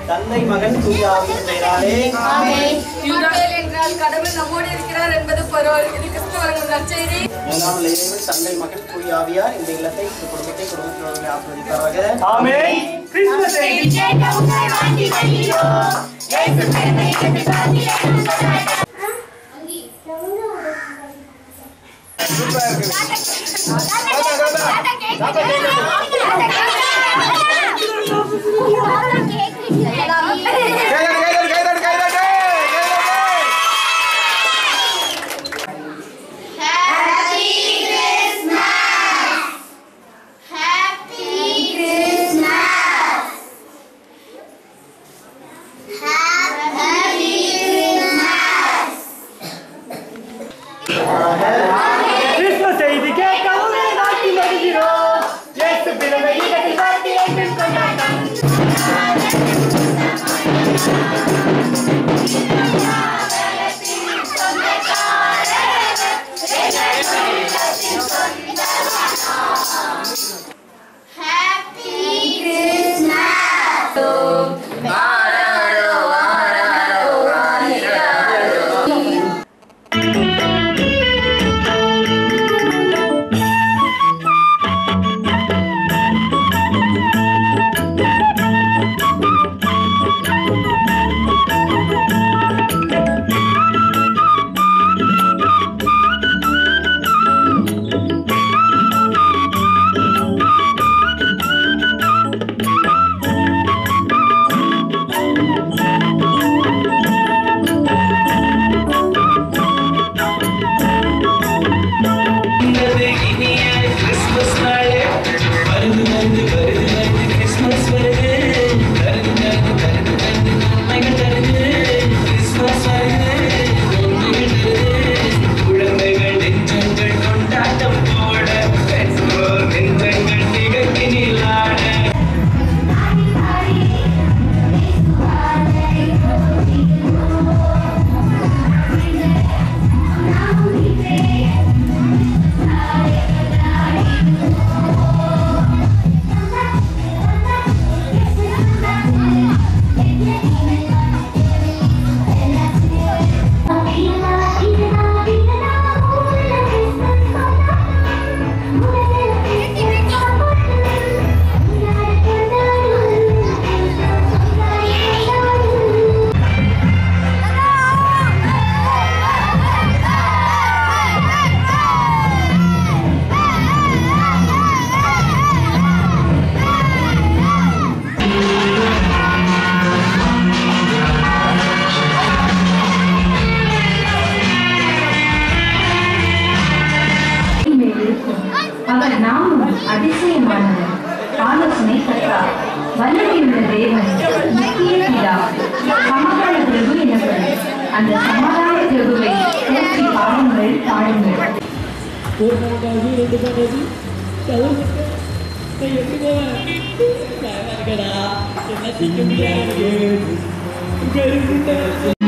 தந்தை மகன் தூயாவின் பெயராலே இம்மானுவேல் என்றால் கடவுள் நம்மோடு இருக்கிறார் என்பது பொருள் இது கிறிஸ்து வழங்கும் நற்செய்தி மூன்றாம் இறைவன் தந்தை மகன் தூயாவியார் இந்த இல்லத்தை இந்த குடும்பத்தை குடும்பத்தினர்களை ஆசிர்வதிப்பார்கள் ஆமென் கிறிஸ்துவை கைதட்டு கைதட்டு கைதட்டு கைதட்டு கிறிஸ்துமஸ் செய்தி கேட்க உங்களை நாட்டி வருகிறோம் இயேசு பிறந்த இடத்தில் வாழ்க்கையை கொண்டாட்டம் இனியது இனிய கிறிஸ்துமஸ் நாளே வருது வருது வருது வருது கிறிஸ்துமஸ் வருது வருது வருது வருது வருது நன்மைகள் தருது கிறிஸ்துமஸ் வருது நன்மைகள் தருது குழந்தைகள் நெஞ்சங்கள் கொண்டாட்டம் போட பெற்றோர் நெஞ்சங்கள் திகக்கினில் ஆட அவர் நாமும் அதிசயமானவர் ஆலோசனை கற்றார் வல்லமையுள்ள தேவன் நித்திய பிதா சமாதான பிரபு எனப்படும் அந்த சமாதான பிரபுவை போற்றி பாடுங்கள் பாடுங்கள் ஒரு நாள் ரெண்டு பண்ணது தவறுக்கு நான் எப்படி போவேன் பயமா இருக்கடா என்ன செய்ய முடியாது